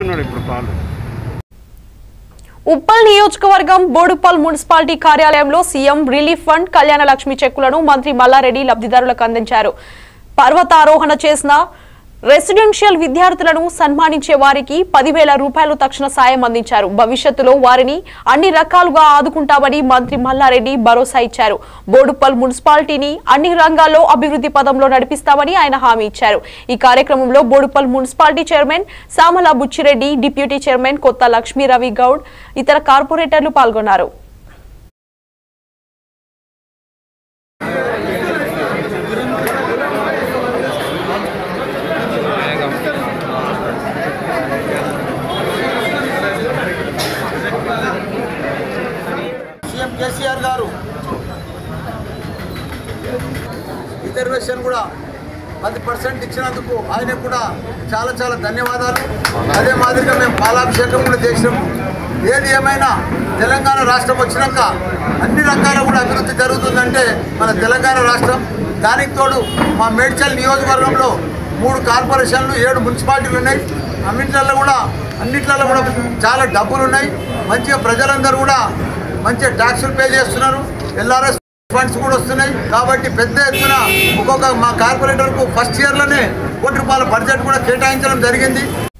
ఉన్నాడు ఇప్పుడు పాలు ఉప్పల్ నియోజకవర్గం బోడుప్పల్ మున్సిపాలిటీ కార్యాలయంలో CM relief fund Kalyana Lakshmi చెక్కులను మంత్రి మల్లారెడ్డి లబ్ధిదారులకు అందించారు పర్వతారోహణ చేసిన రెసిడెన్షియల్ విద్యార్థులను సన్మానించే వారికి పదివేల రూపాయలు తక్షణ సాయం అందించారు భవిష్యత్తులో వారిని అన్ని రకాలుగా ఆదుకుంటామని మంత్రి మల్లారెడ్డి భరోసా ఇచ్చారు బోడుప్పల్ మున్సిపాలిటీని అన్ని రంగాల్లో అభివృద్ధి పదంలో నడిపిస్తామని ఆయన హామీ ఇచ్చారు ఈ కార్యక్రమంలో Boduppal municipality chairman Samala Buchireddy deputy chairman Kotha Lakshmi Ravi Goud ఇతర కార్పొరేటర్లు పాల్గొన్నారు సీఎం కేసీఆర్ గారు రిజర్వేషన్ కూడా పది పర్సెంట్ ఇచ్చినందుకు ఆయనకు కూడా చాలా చాలా ధన్యవాదాలు అదే మాదిరిగా మేము పాలాభిషేకం కూడా చేసినాము ఏది ఏమైనా తెలంగాణ రాష్ట్రం వచ్చినాక అన్ని రకాల కూడా అభివృద్ధి జరుగుతుందంటే మన తెలంగాణ రాష్ట్రం దానికి తోడు మా మేడ్చల్ నియోజకవర్గంలో మూడు కార్పొరేషన్లు ఏడు మున్సిపాలిటీలు ఉన్నాయి అన్నింటిలో కూడా అన్నిట్లలో కూడా చాలా డబ్బులు ఉన్నాయి మంచిగా ప్రజలందరూ కూడా మంచిగా ట్యాక్సులు పే చేస్తున్నారు ఎల్ఆర్ఎస్ ఫండ్స్ కూడా వస్తున్నాయి కాబట్టి పెద్ద ఎత్తున ఒక్కొక్క మా కార్పొరేటర్కు ఫస్ట్ ఇయర్లోనే కోటి రూపాయల బడ్జెట్ కూడా కేటాయించడం జరిగింది